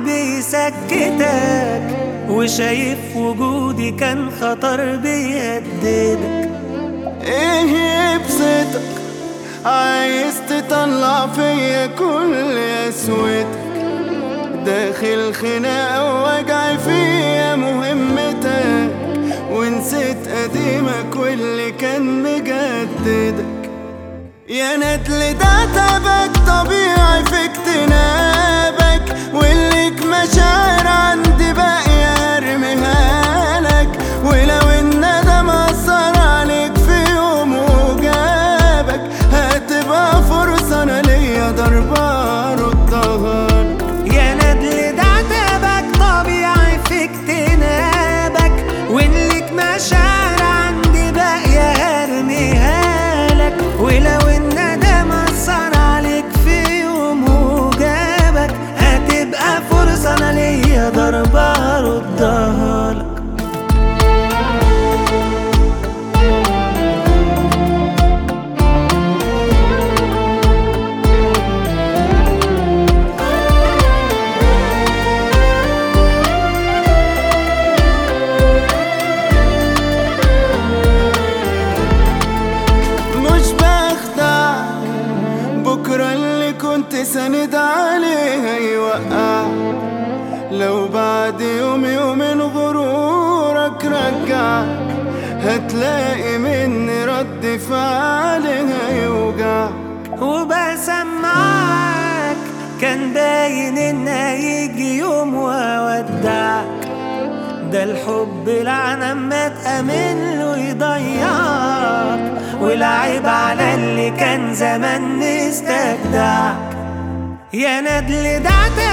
بيسكتك وشايف وجودي كان خطر بيهددك ايه يبسطك عايز تطلع فيا كل قسوتك داخل خناقة ووجع فيا مهمتك ونسيت قديمك واللي كان مجددك يا ندل ده تعبك طبيعي في اجتنابك والليك مشاعر عندي باقية ارميها لك ولو الندم أثر عليك في يوم وجابك هتبقى فرصة أنا ليا ضربة أردها لك يا ندل ده عتابك طبيعي في اجتنابك وان ليك مشاعر عندي باقية هرميها لك ولو الندم أثر عليك في يوم وجابك هتبقى فرصة أنا ليا ضربة أردها لك مش بخدع بكرة اللي كنت سند عليه هيوقع لو بعد يوم يومين غرورك رجع هتلاقي مني رد فعل هيوجع وبسمعك كان باين ان هيجي يوم واودعك ده الحب لعنة ما تأمن له يضيعك والعيب على اللي كان زمان مستجدعك يا ندل ده عتاب